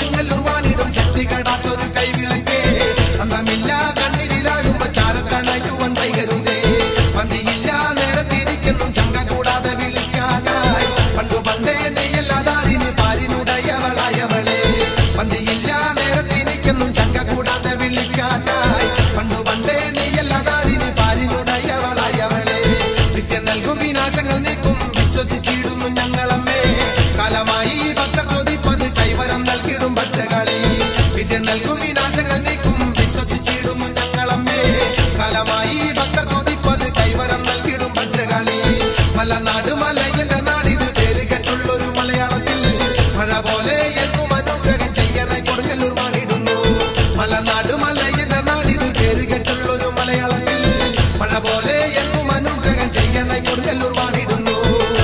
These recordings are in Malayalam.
കൊടുങ്ങല്ലൂർ വാണിടും ശക്തി കടാത്തൊരു കൈവിളക്കേ അന്നമില്ല കണ്ണിലാഴുമ്പോ ചാരത്തണയുവൻ വൈകരുതേ പന്തിയില്ല നേരത്തിരിക്കുന്നു ചങ്ക കൂടാതെ വിളിക്കാനായി പണ്ടു പണ്ടേ നെയ്യല്ലാതാരിന് പാരിനുടയവളായവളെ പന്തിയില്ല നേരത്തിരിക്കുന്നു ചങ്ക കൂടാതെ വിളിക്കാനായി പണ്ടു പണ്ടേ നെയ്യല്ലാതാരിന് പാരിനുടയവളായവളെ വിദ്യ നൽകും വിനാശങ്ങൾ നീക്കും വിശ്വസിച്ചിടുന്നു ഞങ്ങളമ്മേ കാലമായി ഭക്തർ ചോദിപ്പത് കൈവരം നൽകിടും ഭദ്രകളി വിദ്യ നൽകും വിനാശങ്ങൾ നീക്കും വിശ്വസിച്ചിടുന്നു ഞങ്ങളമ്മേ കാലമായി ഭക്തർ ചോദിപ്പത് കൈവരം നൽകിടും ഭദ്രകളി മലനാട് മലയന്റെ നാടിത് പേര് കേട്ടുള്ളൊരു മലയാളത്തിൽ മഴ പോലെ എന്നും അനുഗ്രഹം ചെയ്യണ കൊടുങ്ങല്ലൂർ മാറിയിടുന്നു മലനാട് മലയന്റെ നാടിത് പേര് കേട്ടുള്ളൊരു മലയാളത്തിൽ മഴ പോലെ എന്നും അനുഗ്രഹം ചെയ്യണ കൊടുങ്ങല്ലൂർ മാറിയിടുന്നു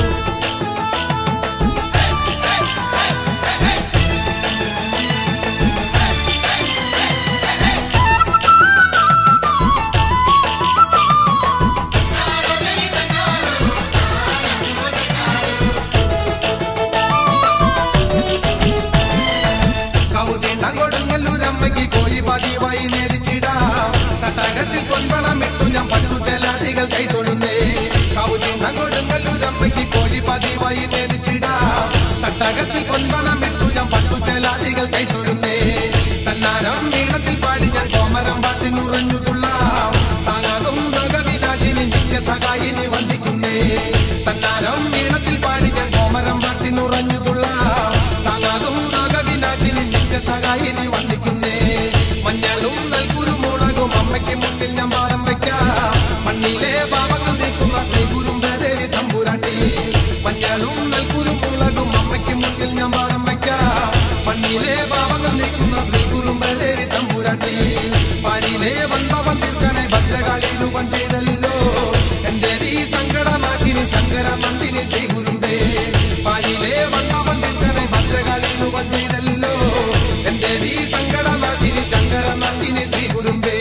കൗതീണ്ടം കൊടുങ്ങല്ലൂരമ്മയ്ക്ക് കോഴി പതിവായി നേരിച്ചിടാം തട്ടകത്തിൽ പൊൻപണം ഇട്ടു ഞാൻ പട്ടു ചെലാതികൾ കൈതൊഴുന്നേ കൗതീണ്ടം കൊടുങ്ങല്ലൂരമ്മയ്ക്ക് കോഴി പതിവായി നേരിച്ചിടാം തട്ടകത്തിൽ പൊൻപണം ഇട്ടു ഞാൻ പട്ടു ചെലാതികൾ കൈതൊഴുന്നേ തന്നാരം വീണത്തിൽ പാടി ഞാൻ കോമരം പാട്ടിനുറഞ്ഞു തുള്ളാം താങ്ങാകും രോഗവിനാശിനി നിത്യ സഹായിനി വന്ദിക്കുന്നേ തന്നാരം വീണത്തിൽ പാടി ഞാൻ കോമരം പാട്ടിനുറഞ്ഞു തുള്ളാം താങ്ങാകും രോഗവിനാശിനി നിത്യ സഹായിനി വന്ദിക്കുന്നേ മഞ്ഞളും നൽകുരുമുളകും അമ്മയ്ക്ക് മുന്നിൽ ഞാൻ പാദം വയ്ക്കാം മണ്ണിലെ പാപങ്ങൾ നീക്കുന്ന ശ്രീകുരും ദേവി തമ്പുരാട്ടി മഞ്ഞളും നൽകുരുമുളകും അമ്മയ്ക്ക് മുന്നിൽ ഞാൻ പാദം വയ്ക്കാം മണ്ണിലെ പാപങ്ങൾ നീക്കുന്ന ശ്രീകുരും ദേവി തമ്പുരാട്ടി പാരിലെ വൻപവൻ തീർക്കണേ ഭദ്രകാളി രൂപം ചെയ്തല്ലോ എന്റെ ഈ സങ്കടനാശിനി ശങ്കര നന്ദിനി ശ്രീകുരുണ്ടേ പാരിലെ വൻപവൻ തീർക്കണേ ഭദ്രകാളി രൂപം ചെയ്തല്ലോ എന്റെ ഈ സങ്കടനാശിനി ശങ്കര നന്ദിനി ശ്രീകുരുമ്പേ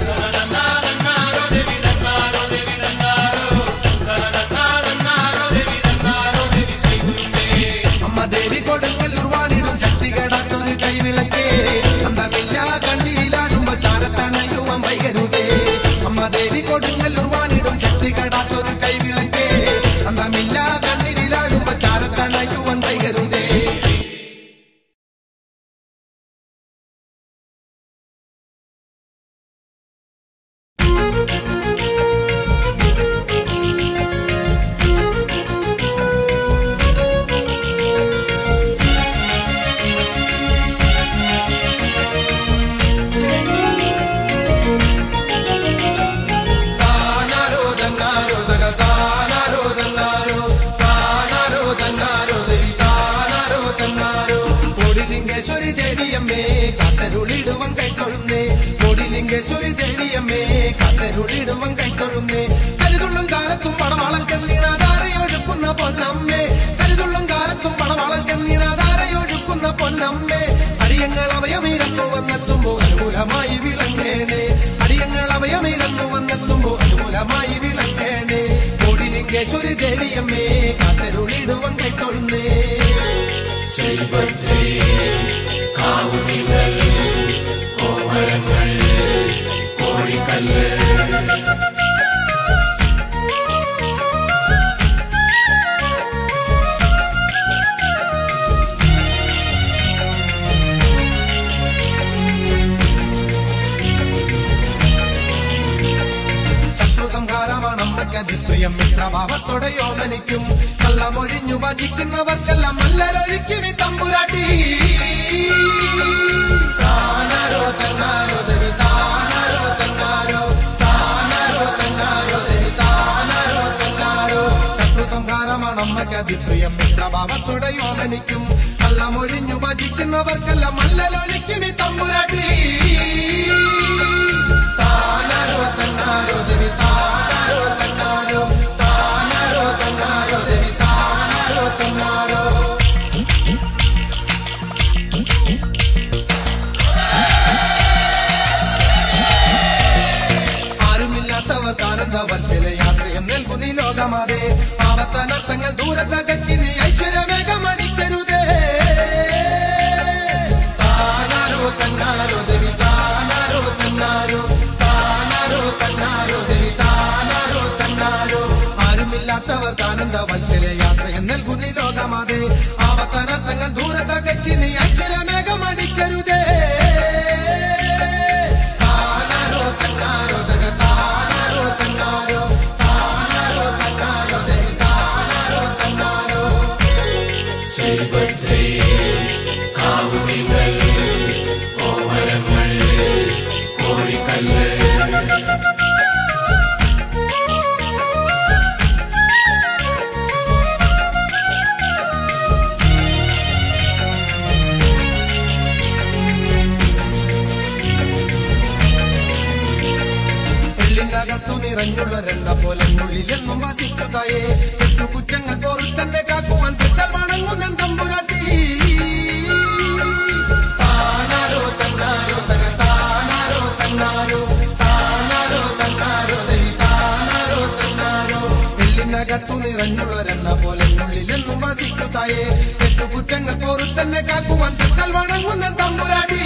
അമ്മ ദേവി കൊടുങ്ങല്ലൂർ വാണിടും ശക്തി കേടാത്തൊരു കൈവിളക്കേ അന്തമില്ല കണ്ണിലാടുമ്പോ ചാരത്തണയുവൻ വൈകരുതേ അമ്മ ദേവി കൊടുങ്ങല്ലൂർ വാണിടും ശക്തി കേടാത്തൊരു കൈവിളക്കേ അന്തമില്ല കണ്ണിലാടുമ്പോ ചാരത്തണയുവൻ വൈകരുതേ താനാരോ തന്നാരോ തക താനാരോ തന്നാരോ താനാരോ തന്നാരോ ദേവി താനാരോ തന്നാരോ കൊടിലിംഗേശ്വരി ദേവിയമ്മേ കത്തരുളിടുവൻ കൈത്തൊഴുന്നേ കൊടിലിംഗേശ്വരി ദേവിയമ്മേ കത്തരുളിടുവൻ കൈത്തൊഴുന്നേ കരുതുള്ളും കാലത്തും പടവാളൻ ചെന്നീനാധാരയൊഴുക്കുന്ന പൊന്നമ്മേ കരുതുള്ളും കാലത്തും പടവാളൻ ചെന്നീനാധാരയൊഴുക്കുന്ന പൊന്നമ്മേ അടിയങ്ങൾ അവയമീരന്നു വന്നെത്തുമ്പോ അനുകൂലമായി വിളങ്ങേണേ അടിയങ്ങൾ അവയമീരന്നു വന്നെത്തുമ്പോ അനുകൂലമായി വിളങ്ങേണേ കൊടിലിംഗേശ്വരി ദേവിയമ്മേ കാത്തരുളിടുവൻ കൈത്തൊഴുന്നേ ശത്രു സംഹാരമാണ് അമ്മയ്ക്കതിപ്രിയം മിത്രഭാവത്തോടെ യോമനിക്കും കള്ളമൊഴിഞ്ഞു ഭജിക്കുന്നവർക്കെല്ലാം നല്ലൊഴിക്കും ഈ തമ്പുരാട്ടി താനാരോ തന്നാരോ ദേവി താനാരോ തന്നാരോ താനാരോ തന്നാരോ ദേവി താനാരോ തന്നാരോ ശത്രു സംഹാരമാണ് അമ്മയ്ക്കതിപ്രിയം മിത്രഭാവത്തോടെ യോമനിക്കും കള്ളമൊഴിഞ്ഞു ഭജിക്കുന്നവർക്കെല്ലാം നല്ലൊഴിക്കും ഈ തമ്പുരാട്ടി താനാരോ തന്നാരോ ദേവി താനാരോ തന്നാരോ താനാരോ തന്നാരോ ദേവി താനാരോ തന്നാരോ ആരുമില്ലാത്തവർക്ക് ആനന്ദവത്സല യാത്രയും നൽകുന്നി ലോകമാതെ പാവത്തനർത്ഥങ്ങൾ ദൂരത്തകറ്റി നീ ഐശ്വര്യവേഗമടിക്കരുതേ ആനന്ദ വത്സല യാത്രയും നൽകുന്നി ലോകമാതേ ആവത്തനർത്ഥങ്ങൾ ദൂരത്തകറ്റി നീ അക്ഷരമേഘമടിക്കരുതേ താനാരോ തന്നാരോ തക താനാരോ തന്നാരോ താനാരോ തന്നാരോ തക താനാരോ തന്നാരോ ശ്രീഭദ്രേ കാവുതികൾ കോമരങ്ങൾ കോഴിക്കല്ല് ഉള്ളിനകത്തു നിറഞ്ഞുള്ള രണ്ട പോലെ ഉള്ളിലെന്നും വസിക്കുകയെ എട്ടു കുറ്റങ്ങൾ തോറിൽ തന്നെ കാക്കുവാൻ തെറ്റൽ വണങ്ങുന്ന തമ്പുരാട്ടി താനാരോ തന്നാരോ തക താനാരോ തന്നാരോ താനാരോ തന്നാരോ ദൈ താനാരോ തന്നാരോ ഉള്ളിനകത്തു നിറഞ്ഞുള്ള രണ്ട പോലെ ഉള്ളിലെന്നും വസിക്കുകയെ എട്ടു കുറ്റങ്ങൾ തോറിൽ തന്നെ കാക്കുവാൻ തെറ്റൽ വണങ്ങുന്ന തമ്പുരാട്ടി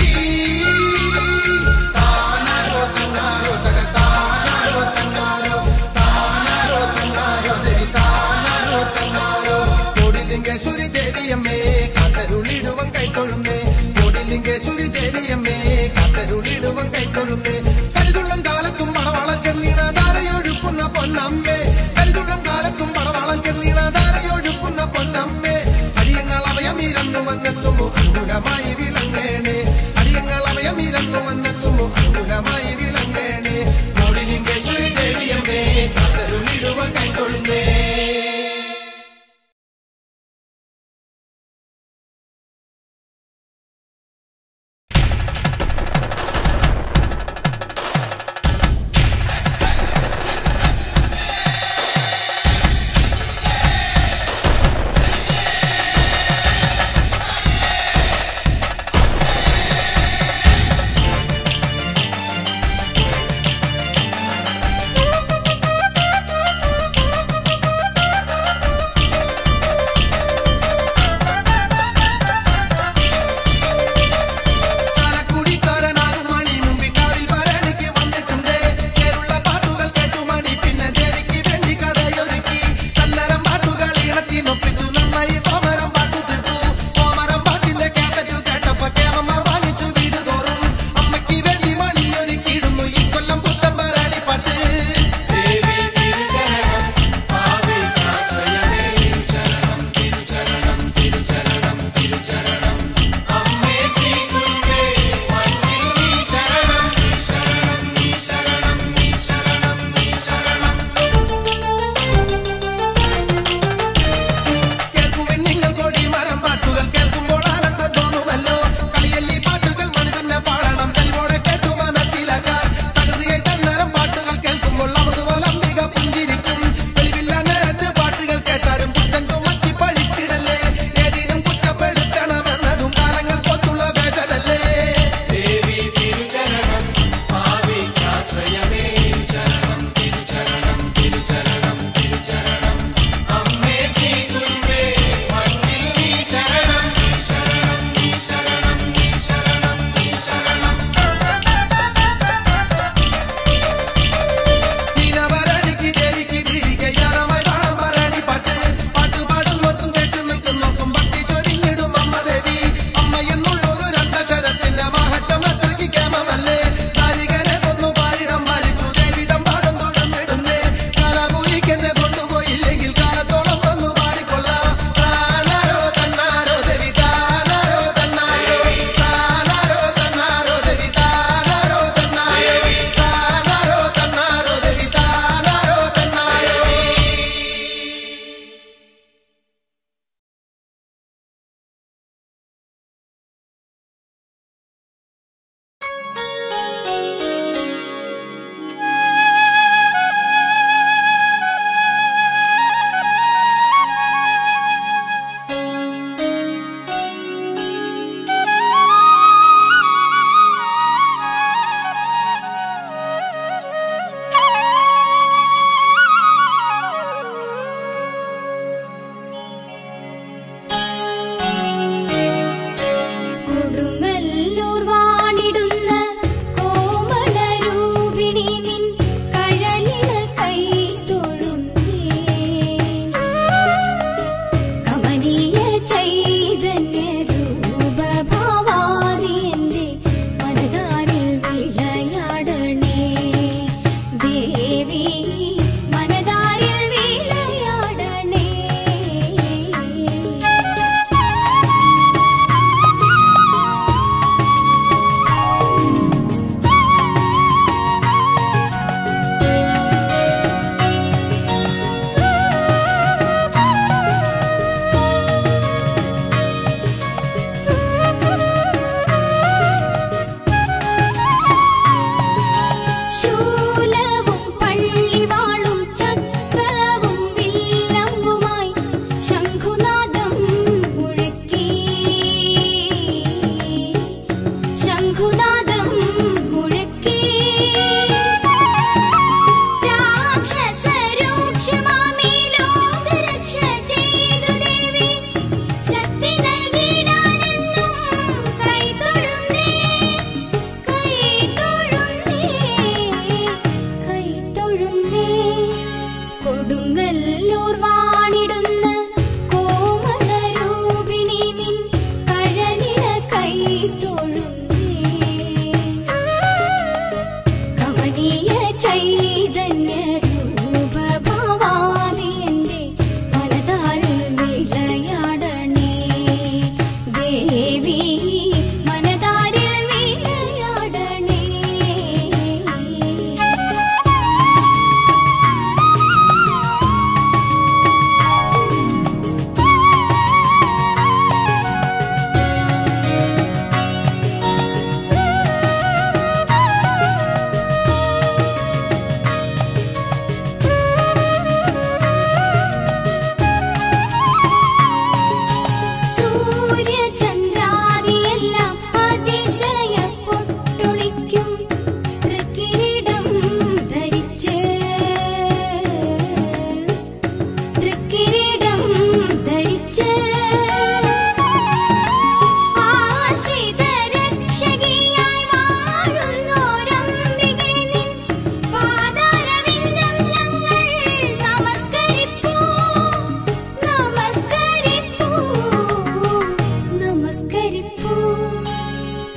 താനാരോ തന്നാരോ തക താനാരോ തന്നാരോ താനാരോ തന്നാരോ ദേവി താനാരോ തന്നാരോ കോടിലിംഗേശ്വരി ദേവിയമ്മേ കാത്തരുളിടുവൻ കൈത്തൊഴുന്നേ കോടിലിംഗേശ്വരി ദേവിയമ്മേ കാത്തരുളിടുവൻ കൈത്തൊഴുന്നേ കരുതുള്ളം കാലത്തും മണവാളൻ ചെന്നീണ ധാരയൊഴുക്കുന്ന പൊന്നമ്മേ കരുതുള്ളം കാലത്തും മണവാളൻ ചെന്നീണ ധാരയൊഴുക്കുന്ന പൊന്നമ്മേ അടിയങ്ങൾ അവയമീരന്നു വന്നെത്തുന്നു അനുകൂല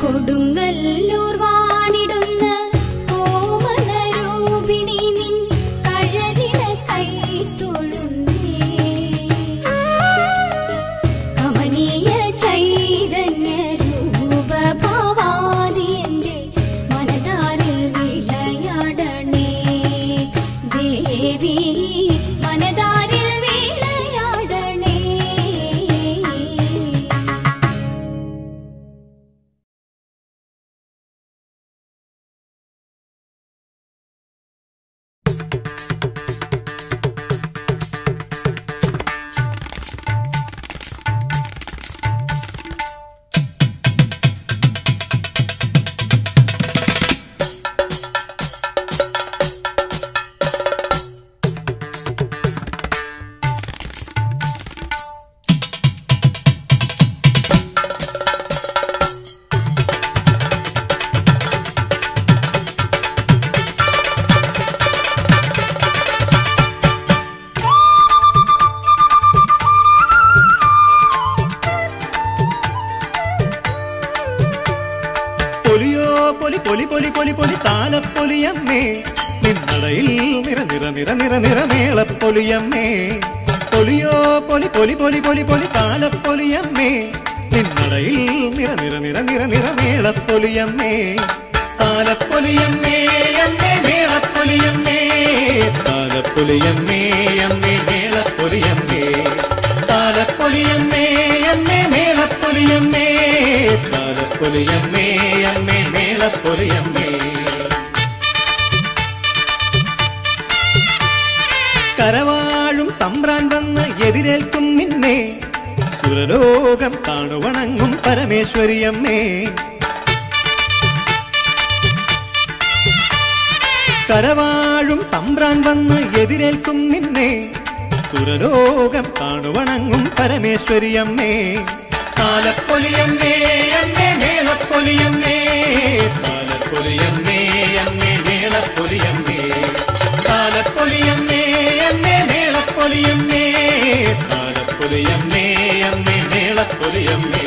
കൊടുങ്ങല്ലൂർ വാണിടുന്ന കോമളരൂപിണി നിൻ കഴലിട കൈ തൊഴുന്നേ കമനീയ ചൈതന്യ രൂപഭവാനി എന്റെ മനതാരിൽ വിളയാടണേ ദേവി മനതാരിൽ വിളയാടണേ പൊലിയോ പൊലി പൊലി പൊലി പൊലി പൊലി താലപ്പൊലിയമ്മേ നിന്നടയിൽ നിറ നിറ നിറ നിറ നിറ മേളപ്പൊലിയമ്മേ പൊലിയോ പൊലി പൊലി പൊലി പൊലി പൊലി താലപ്പൊലിയമ്മേ നിന്നടയിൽ നിറ നിറ നിറ നിറ നിറ മേളപ്പൊലിയമ്മേ താലപ്പൊലിയമ്മേ അമ്മേ മേളപ്പൊലിയമ്മേ താലപ്പൊലിയമ്മേ അമ്മേ മേളപ്പൊലിയമ്മേ താലപ്പൊലിയമ്മേ അമ്മേ മേളപ്പൊലിയമ്മേ താലപ്പൊലിയമ്മേ അമ്മേ മേളപ്പൊലിയമ്മേ കരവാഴും തമ്പ്രാൻ വന്ന് എതിരേൽക്കും നിന്നെ സുരലോകം കാണുവണങ്ങും പരമേശ്വരിയമ്മേ കരവാഴും തമ്പ്രാൻ വന്ന് എതിരേൽക്കും നിന്നെ സുരലോകം കാണുവണങ്ങും പരമേശ്വരിയമ്മേ താലപ്പൊലിയമ്മേ അമ്മേ മേളപ്പൊലിയമ്മേ താലപ്പൊലിയമ്മേ അമ്മേ മേളപ്പൊലിയമ്മേ താലപ്പൊലിയമ്മേ അമ്മേ മേളപ്പൊലിയമ്മേ താലപ്പൊലിയമ്മേ അമ്മേ മേളപ്പൊലിയമ്മേ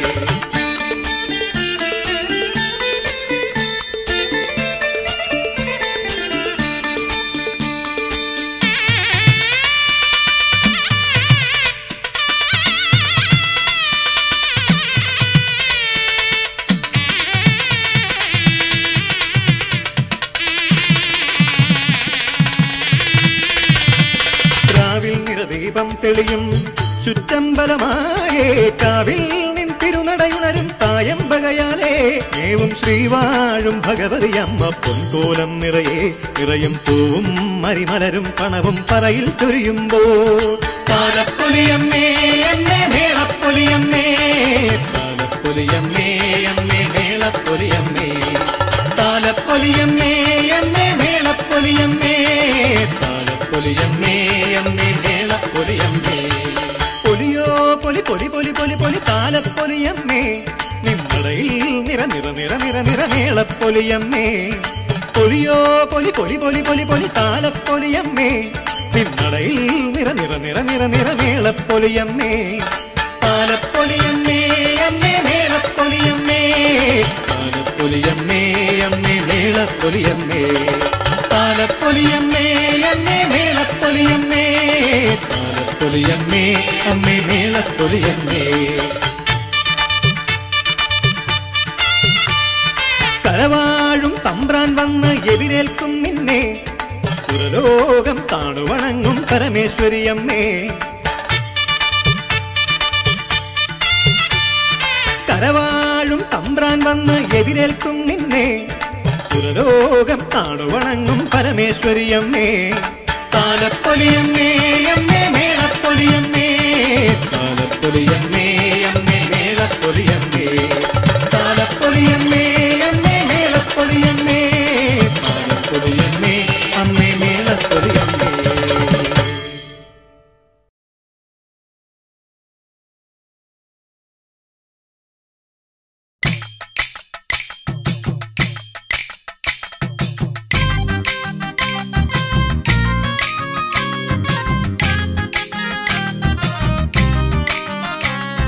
രാവിൽ നിറദീപം തെളിയും ചുറ്റമ്പലമായേ കാവിൽ നിൻ തിരുനടയുണരും തായമ്പകയാലേ ഏവും ശ്രീവാഴും ഭഗവതി അമ്മ പൊൻകോലം നിറയെ നിറയും പൂവും മരിമലരും പണവും പറയിൽ ചൊരിയുമ്പോ താലപ്പൊലിയമ്മേ എന്നെ മേളപ്പൊലിയമ്മേ താലപ്പൊലിയമ്മേ അമ്മേ മേളപ്പൊലിയമ്മേ താലപ്പൊലിയമ്മേ അമ്മേ മേളപ്പൊലിയമ്മേ താലപ്പൊലിയമ്മേ അമ്മേ മേളപ്പൊലിയമ്മേ പൊലിയോ പൊലി പൊലി പൊലി പൊലി പൊലി താലപ്പൊലിയമ്മേ നിന്നടയിൽ നിറ നിറ നിറ നിറ നിറ മേളപ്പൊലിയമ്മേ പൊലിയോ പൊലി പൊലി പൊലി പൊലി പൊലി താലപ്പൊലിയമ്മേ നിന്നടയിൽ നിറ നിറ നിറ നിറ നിറ മേളപ്പൊലിയമ്മേ താലപ്പൊലിയമ്മേ അമ്മേ മേളപ്പൊലിയമ്മേ താലപ്പൊലിയമ്മേ അമ്മേ മേളപ്പൊലിയമ്മേ താലപ്പൊലിയമ്മേ അമ്മേ മേളപ്പൊലിയമ്മേ താലപ്പൊലിയമ്മേ അമ്മേ മേളപ്പൊലിയമ്മേ കരവാഴും തമ്പ്രാൻ വന്ന് എതിരേൽക്കും നിന്നെ സുരലോകം താണുവണങ്ങും പരമേശ്വരിയമ്മേ കരവാഴും തമ്പ്രാൻ വന്ന് എതിരേൽക്കും നിന്നെ സുരലോകം താണുവണങ്ങും പരമേശ്വരിയമ്മേ താലപ്പൊലിയമ്മേ അമ്മേ മേളപ്പൊലിയമ്മേ താലപ്പൊലിയമ്മേ അമ്മേ മേളപ്പൊലിയമ്മേ താലപ്പൊലിയമ്മേ അമ്മേ മേളപ്പൊലിയമ്മേ താലപ്പൊലിയമ്മേ അമ്മേ മേളപ്പൊലിയമ്മേ ും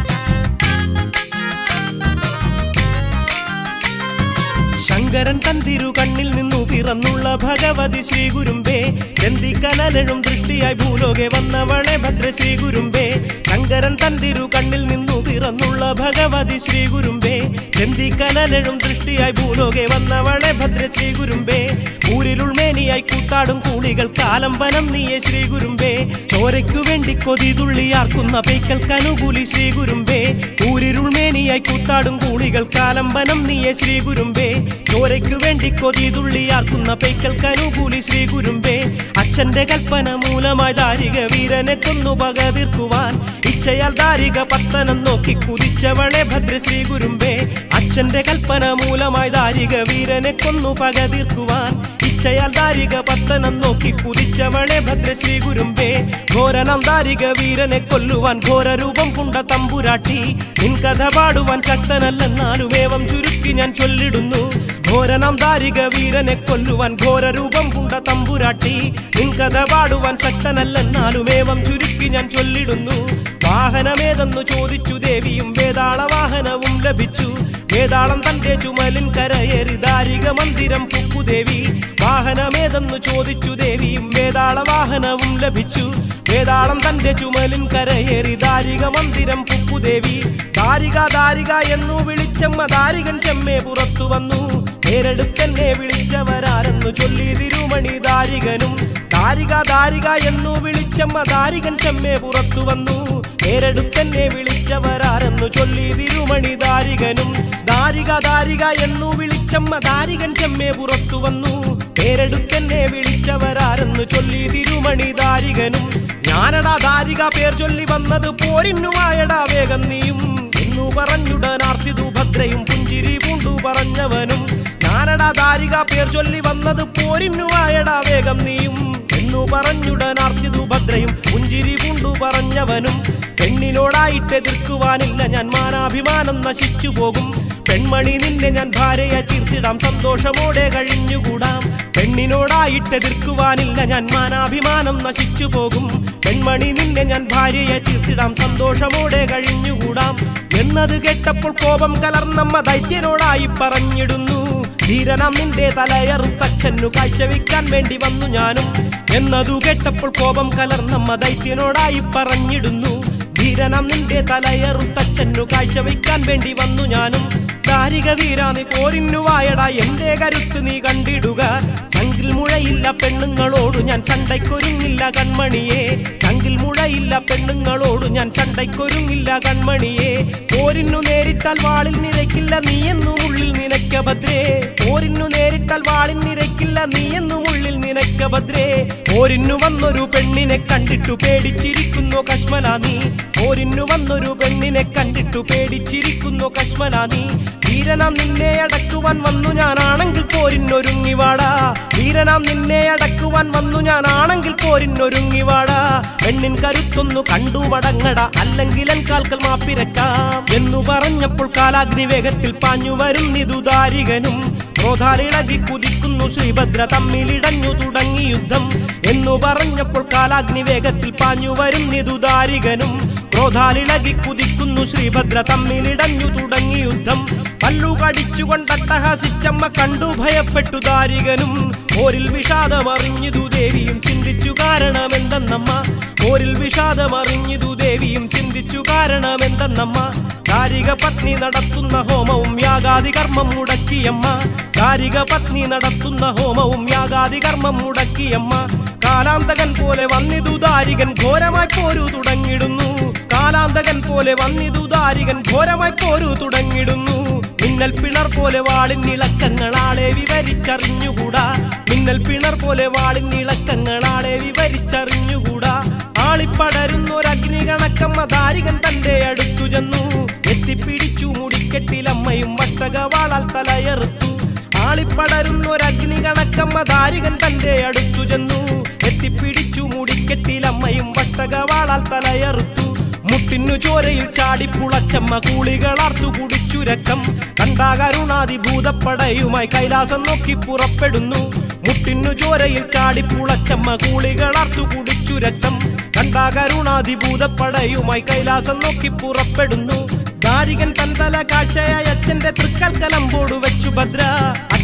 ശങ്കരൻ തൻ തിരു കണ്ണിൽ നിന്നു പിറന്നുള്ള ഭഗവതി ശ്രീ ഗുരുമ്പേ ചന്തിക്കനലഴും ദൃഷ്ടിയായി ഭൂലോകെ വന്നവളെ ഭദ്ര ശ്രീ ഗുരുമ്പേ ശങ്കരൻ തൻ തിരു കണ്ണിൽ നിന്നു പിറന്നുള്ള ഭഗവതി ശ്രീ ഗുരുമ്പേ ചന്തിക്കനലഴും ദൃഷ്ടിയായി ഭൂലോകെ വന്നവളെ ഭദ്ര ശ്രീ ഗുരുമ്പേ ഊരിലുൾമേനിയായി കൂത്താടും കൂളികൾ കാലംബനം നീയെ ശ്രീ ഗുരുമ്പേ ചോരയ്ക്കു വേണ്ടി കൊതി തുള്ളിയാർക്കുന്ന പൈക്കൾക്ക് അനുകൂലി ശ്രീ ഗുരുമ്പേ ഊരിരുൾമേനിയായി കൂത്താടും കൂളികൾ കാലംബനം നീയെ ശ്രീ ഗുരുമ്പേ ചോരയ്ക്കു വേണ്ടി കൊതി തുള്ളിയാർക്കുന്ന പൈക്കൾക്ക് അനുകൂലി ശ്രീ ഗുരുമ്പേ അച്ഛന്റെ കൽപ്പന മൂലമായി ദാരിക വീരനെ കൊന്നു പക തീർക്കുവാൻ ഇച്ഛയാൽ ദാരിക പത്തനം നോക്കി കുതിച്ചവളെ ഭദ്ര ശ്രീ ഗുരുമ്പേ അച്ഛന്റെ കൽപ്പന മൂലമായി ദാരിക വീരനെ കൊന്നു പക തീർക്കുവാൻ ഇച്ഛയാൽ ദാരിക പത്തനം നോക്കി കുതിച്ചവളെ ഭദ്ര ശ്രീ ഗുരുമ്പേ ഘോരനം ദാരിക വീരനെ കൊല്ലുവാൻ ഘോരരൂപം പുണ്ട തമ്പുരാട്ടി നിൻ കഥ പാടുവാൻ ശക്തനല്ലെന്നാലും ഏവം ചുരുക്കി ഞാൻ ചൊല്ലിടുന്നു ഘോരനം ദാരിക വീരനെ കൊല്ലുവാൻ ഘോരരൂപം പുണ്ട തമ്പുരാട്ടി നിൻ കഥ പാടുവാൻ ശക്തനല്ലെന്നാലും ഏവം ചുരുക്കി ഞാൻ ചൊല്ലിടുന്നു വാഹനമേതെന്നു ചോദിച്ചു ദേവിയും വേതാള വാഹനവും ലഭിച്ചു വേതാളം തന്റെ ചുമലിൻ കരയേറി ദാരിക മന്ദിരം പുക്കുദേവി വാഹനമേതെന്നു ചോദിച്ചു ദേവിയും വേതാള വാഹനവും ലഭിച്ചു വേതാളം തന്റെ ചുമലിൻ കരയേറി ദാരിക മന്ദിരം പുക്കുദേവി ദാരിക ദാരിക എന്നു വിളിച്ചമ്മ ദാരികൻ ചെമ്മേ പുറത്തു വന്നു പേരെടുത്തെന്നെ വിളിച്ചവരാരെന്നു ചൊല്ലി തിരുമണി ദാരികനും ദാരിക ദാരിക എന്നു വിളിച്ചമ്മ ദാരികൻ ചെമ്മേ പുറത്തു വന്നു പേരെടുത്തെന്നെ വിളിച്ചവരാരെന്നു ചൊല്ലി തിരുമണി ദാരികനും ദാരിക ദാരിക എന്നു വിളിച്ചമ്മ ദാരികൻ ചെമ്മേ പുറത്തു വന്നു പേരെടുത്തെന്നെ വിളിച്ചവരാരെന്നു ചൊല്ലി തിരുമണി ദാരികനും ഞാനടാ ദാരിക പേർ ചൊല്ലി വന്നത് പോരിന്നുമായടാ വേഗം നീയും എന്നു പറഞ്ഞുടനാർത്തിതു ഭദ്രയും പുഞ്ചിരി പൂണ്ടു പറഞ്ഞവനും ഞാനടാ ദാരിക പേർ ചൊല്ലി വന്നത് പോരിന്നുമായടാ വേഗം നീയും എന്നു പറഞ്ഞുടനാർത്തിതു ഭദ്രയും പുഞ്ചിരി പൂണ്ടു പറഞ്ഞവനും പെണ്ണിനോടായിട്ട് എതിർക്കുവാനില്ല ഞാൻ മാനാഭിമാനം നശിച്ചു പോകും പെൺമണി നിന്നെ ഞാൻ ഭാര്യയെ തീർത്തിടാം സന്തോഷമോടെ കഴിഞ്ഞുകൂടാം പെണ്ണിനോടായിട്ട് എതിർക്കുവാനില്ല ഞാൻ മാനാഭിമാനം നശിച്ചു പോകും പെൺമണി നിന്നെ ഞാൻ ഭാര്യയെ തീർത്തിടാം സന്തോഷമോടെ കഴിഞ്ഞുകൂടാം എന്നത് കേട്ടപ്പോൾ കോപം കലർന്നമ്മ ദൈത്യനോടായി പറഞ്ഞിടുന്നു ധീരനാം നിന്റെ തലയറുത്തച്ഛനു കാഴ്ചവെക്കാൻ വേണ്ടി വന്നു ഞാനും എന്നതു കേട്ടപ്പോൾ കോപം കലർന്നമ്മ ദൈത്യനോടായി പറഞ്ഞിടുന്നു ധീരനാം നിന്റെ തലയറുത്തച്ഛനു കാഴ്ചവെക്കാൻ വേണ്ടി വന്നു ഞാനും ദാരിക വീരാനി പോരിന്നുവായടാ എന്റെ കരുത്ത് നീ കണ്ടിടുക ചങ്കിൽ മുഴയില്ല പെണ്ണുങ്ങളോടു ഞാൻ ചണ്ടയ്ക്കൊരുങ്ങില്ല കൺമണിയെ ചങ്കിൽ മുഴയില്ല പെണ്ണുങ്ങളോടു ഞാൻ ചണ്ടയ്ക്കൊരുങ്ങില്ല കൺമണിയെ പോരിന്നു നേരിട്ടാൽ വാളിൽ നിരക്കില്ല നീയെന്നും ഉള്ളിൽ നിനക്ക ഭദ്രേ പോരിന്നു നേരിട്ടാൽ വാളിൽ നിരക്കില്ല നീയെന്നും ഉള്ളിൽ നിനക്ക ഭദ്രേ പോരിന്നു വന്നൊരു പെണ്ണിനെ കണ്ടിട്ടു പേടിച്ചിരിക്കുന്നു കശ്മല നീ പോരിന്നു വന്നൊരു പെണ്ണിനെ കണ്ടിട്ടു പേടിച്ചിരിക്കുന്നു കശ്മല നീ വീരനാം നിന്നെ അടക്കുവാൻ വന്നു ഞാനാണെങ്കിൽ പോരിന്നൊരുങ്ങിവാടാ വീരനാം നിന്നെ അടക്കുവാൻ വന്നു ഞാനാണെങ്കിൽ പോരിന്നൊരുങ്ങിവാടാ പെണ്ണിൻ കരുത്തൊന്നു കണ്ടു മടങ്ങട അല്ലെങ്കിൽ എൻ കാൽക്കൽ മാപ്പിരക്കാം എന്നു പറഞ്ഞപ്പോൾ കാലാഗ്നി വേഗത്തിൽ പാഞ്ഞു വരും നിതുദാരികനും ക്രോധാലിളകി കുതിക്കുന്നു ശ്രീഭദ്ര തമ്മിലിടഞ്ഞു തുടങ്ങി യുദ്ധം എന്നു പറഞ്ഞപ്പോൾ കാലാഗ്നി വേഗത്തിൽ പാഞ്ഞു വരും നിതുദാരികനും ക്രോധാലിളകി കുതിക്കുന്നു ശ്രീഭദ്ര തമ്മിലിടഞ്ഞു തുടങ്ങി യുദ്ധം പല്ലു കടിച്ചുകൊണ്ടട്ടഹസിച്ചമ്മ കണ്ടു ഭയപ്പെട്ടു ദാരികനും പോരിൽ വിഷാദമറിഞ്ഞിതു ദേവിയും ചിന്തിച്ചു കാരണമെന്തെന്നമ്മ പോരിൽ വിഷാദമറിഞ്ഞിതു ദേവിയും ചിന്തിച്ചു കാരണമെന്തെന്നമ്മ ദാരിക പത്നി നടത്തുന്ന ഹോമവും യാഗാദി കർമ്മം മുടക്കിയമ്മ ദാരിക പത്നി നടത്തുന്ന ഹോമവും യാഗാദി കർമ്മം മുടക്കിയമ്മ കാലാന്തകൻ പോലെ വന്നിതു ദാരികൻ ഘോരമായി പോരു തുടങ്ങിടുന്നു കാലാന്തകൻ പോലെ വന്നിതു ദാരികൻ ഘോരമായി പോരു തുടങ്ങിടുന്നു മിന്നൽ പിണർ പോലെ വാളിൻ ഇളക്കങ്ങളാളെ വിവരിച്ചറിഞ്ഞുകൂടാ മിന്നൽ പിണർ പോലെ വാളിൻ ഇളക്കങ്ങളാളെ വിവരിച്ചറിഞ്ഞുകൂടാ ആളിപ്പടരുന്നൊരഗ്നി കണക്കമ്മ ദാരികൻ തന്റെ അടുത്തു ചെന്നു എത്തിപ്പിടിച്ചു മുടിക്കെട്ടിലമ്മയും വട്ടകവാളാൽ തലയറുത്തു ആളിപ്പടരുന്നൊരഗ്നി കണക്കമ്മ ദാരികൻ തന്റെ അടുത്തു ചെന്നു എത്തിപ്പിടിച്ചു മുടിക്കെട്ടിലമ്മയും വട്ടകവാളാൽ തലയറുത്തു മുട്ടിന്നു ചോരയിൽ ചാടിപ്പുളച്ചമ്മ കൂളികളാർത്തു കുടിച്ചു രക്തം കണ്ടാ കരുണാതി ഭൂതപ്പടയുമായി കൈലാസം നോക്കി പുറപ്പെടുന്നു മുട്ടിന്നു ചോരയിൽ ചാടിപ്പുളച്ചമ്മ കൂളികളാർത്തു കുടിച്ചു രക്തം കണ്ടാ കരുണാതി ഭൂതപ്പടയുമായി കൈലാസം നോക്കി പുറപ്പെടുന്നു ദാരികൻ തന്തല കാഴ്ചയായ അച്ഛന്റെ തൃക്കൽക്കലമ്പോട് വെച്ചു ഭദ്ര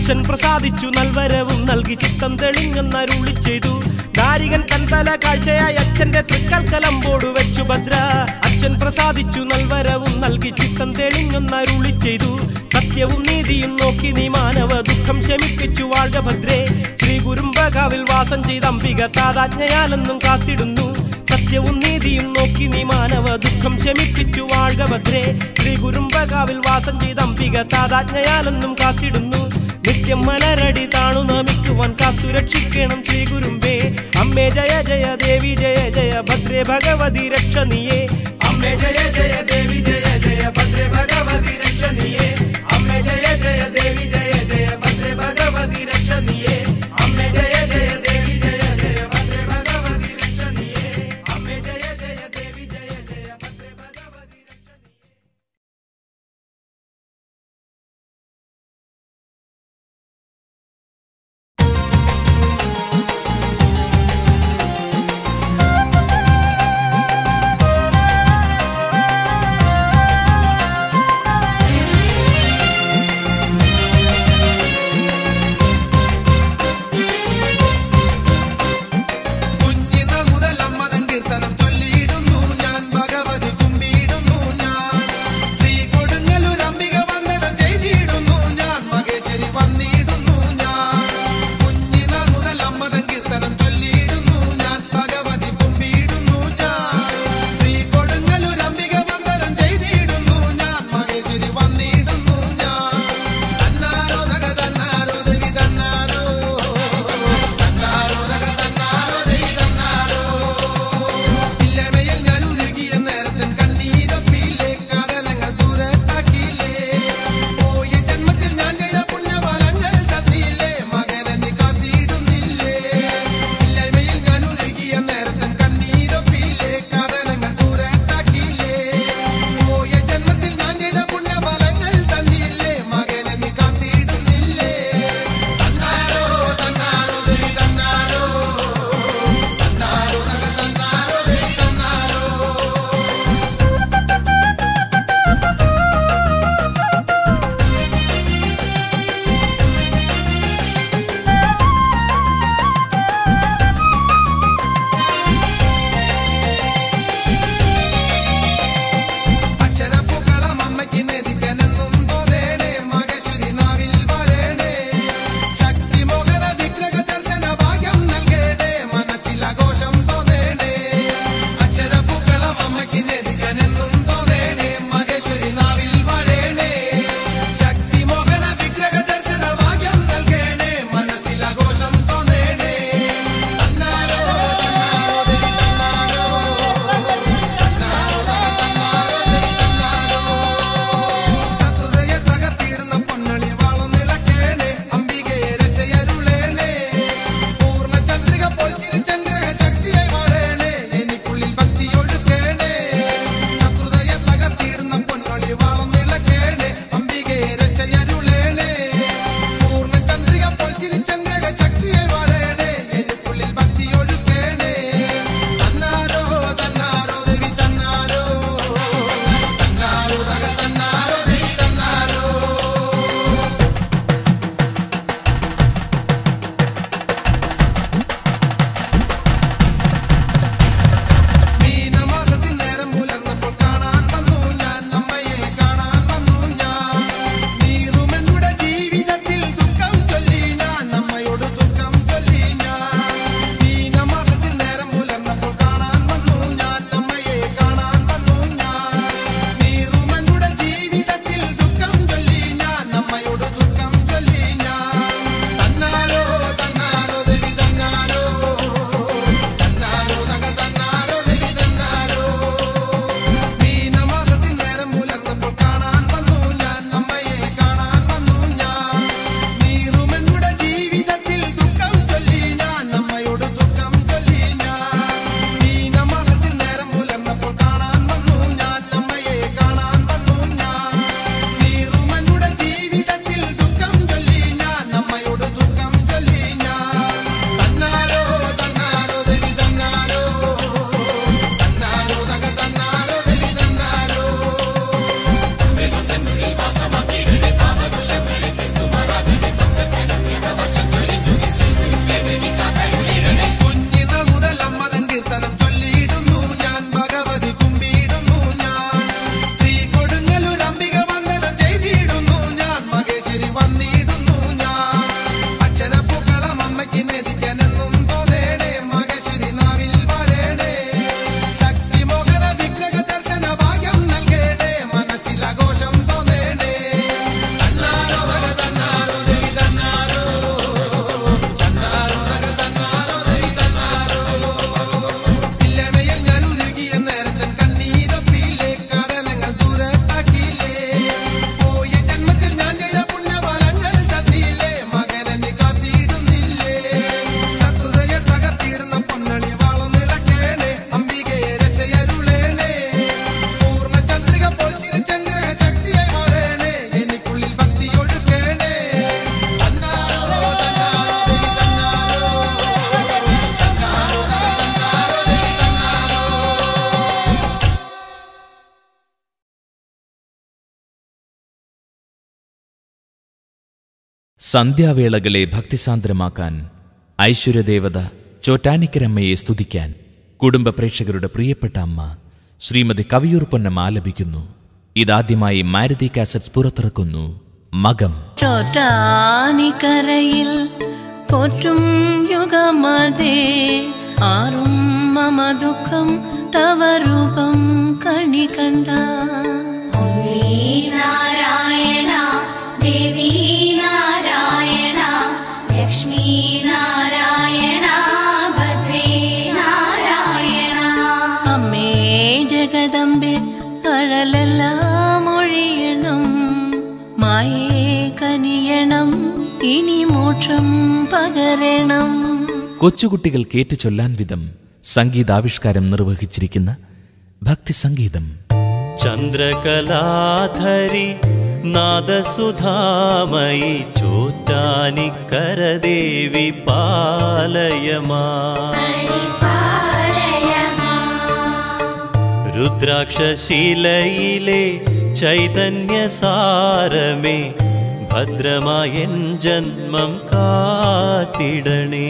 അച്ഛൻ പ്രസാദിച്ചു നൽവരവും നൽകി ചിത്തം തെളിഞ്ഞെന്നരുളി ചെയ്തു ദാരികൻ തൻതല കാഴ്ചയായി അച്ഛന്റെ തൃക്കൽക്കലമ്പോട് വെച്ചു ഭദ്ര അച്ഛൻ പ്രസാദിച്ചു നൽവരവും നൽകി ചിത്തം തെളിഞ്ഞെന്നരുളി ചെയ്തു സത്യവും നീതിയും നോക്കി നീ മാനവ ദുഃഖം ശമിപ്പിച്ചു വാഴ്ക ഭദ്രേ ശ്രീ ഗുരുംബകാവിൽ വാസം ചെയ്ത അംബിക താതാജ്ഞയാലെന്നും കാത്തിടുന്നു സത്യവും നീതിയും നോക്കി നീ മാനവ ദുഃഖം ശമിപ്പിച്ചു വാഴ്ക ഭദ്രേ ശ്രീ ഗുരുംബകാവിൽ വാസം ചെയ്ത അംബിക താതാജ്ഞയാലെന്നും കാത്തിടുന്നു നിത്യം മലരടി താണു നമിക്കുവാൻ കാത്തു രക്ഷിക്കണം ശ്രീ ഗുരുമ്പേ അമ്മേ ജയ ജയ ദേവി ജയ ജയ ഭദ്രേ ഭഗവതി രക്ഷണിയേ അമ്മേ ജയ ജയ ദേവി ജയ ജയ ഭദ്രേ ഭഗവതി രക്ഷണിയേ അമ്മേ ജയ ജയ ദേവി ജയ ജയ ഭദ്രേ ഭഗവതി രക്ഷണിയേ അമ്മേ ജയ ജയ ദേവി ജയ ജയ ഭദ്രേ ഭഗവതി രക്ഷണിയേ അമ്മേ ജയ ജയ ദേവി ജയ ജയ ഭദ്രേ ഭഗവതി രക്ഷണിയേ ും സന്ധ്യാവേളകളെ ഭക്തിസാന്ദ്രമാക്കാൻ ഐശ്വര്യദേവത ചോറ്റാനിക്കരമ്മയെ സ്തുതിക്കാൻ കുടുംബ പ്രേക്ഷകരുടെ പ്രിയപ്പെട്ട അമ്മ ശ്രീമതി കവിയൂർ പൊന്നം ആലപിക്കുന്നു ഇതാദ്യമായി മാരുതി കാസറ്റ്സ് പുറത്തിറക്കുന്നു മകം ചോറ്റാനിക്കരയിൽ പോറ്റും യുഗമതേ ആറും മമ ദുഃഖം തവ രൂപം കണി കണ്ട നാരായണ ദേവി നാരായണ ലക്ഷ്മി നാരായണ ഭദ്രേ നാരായണ അമ്മേ ജഗദമ്പെ അഴലെല്ലാം ഒഴിയണം മായേ കനിയണം ഇനി മോക്ഷം പകരണം കൊച്ചുകുട്ടികൾ കേട്ടു ചൊല്ലാൻ വിധം സംഗീതാവിഷ്കാരം നിർവഹിച്ചിരിക്കുന്ന ഭക്തിസംഗീതം ചന്ദ്രകലാധരി നാദസുധാമയി ചോറ്റാനിക്കരദേവി പാലയമാ രുദ്രാക്ഷശീലയിലെ ചൈതന്യസാരമേ ഭദ്രമായൻ ജന്മം കാത്തിടണേ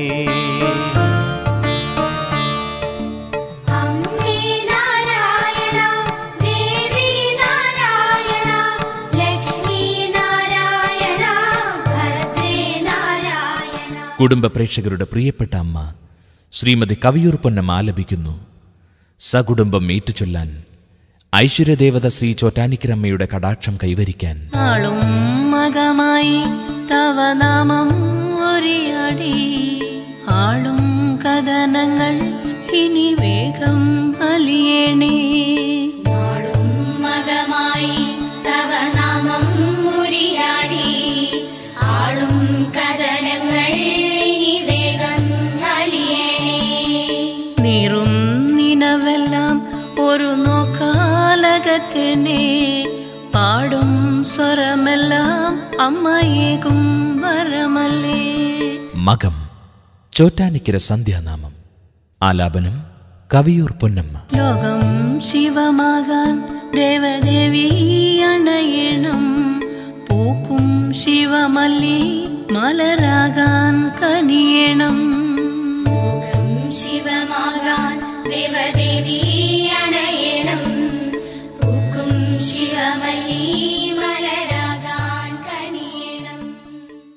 അമ്മേ നാരായണ ദേവി നാരായണ ലക്ഷ്മി നാരായണ ഭദ്രേ നാരായണ കുടുംബ പ്രേക്ഷകരുടെ പ്രിയപ്പെട്ട അമ്മ ശ്രീമതി കവിയൂർ പൊന്നം ആലപിക്കുന്നു സകുടുംബം ഏറ്റുചൊല്ലാൻ ഐശ്വര്യദേവത ശ്രീ ചോറ്റാനിക്കരമ്മയുടെ കടാക്ഷം കൈവരിക്കാൻ ആളും മകമായി തവ നാമം ഒരിയാടി ആളും കഥനങ്ങൾ ഇനി വേഗം അലിയണേ നാളും മകമായി തവ നാമം മുരിയാടി ആളും കഥനങ്ങൾ ഇനി വേഗം അലിയണേ നീറും നിനവെല്ലാം ഒരു നോക്കാലകറ്റനെ പാടും സ്വരമെല്ലാം അമ്മയേകും വരമല്ലേ മകം ചോറ്റാനിക്കര സന്ധ്യാനാമം ആലാപനം കവിയൂർ പൊന്നമ്മ ലോകം ശിവമാകാൻ ദേവദേവി അണയണം പൂക്കും ശിവമല്ലി മലരാകാൻ കനിയണം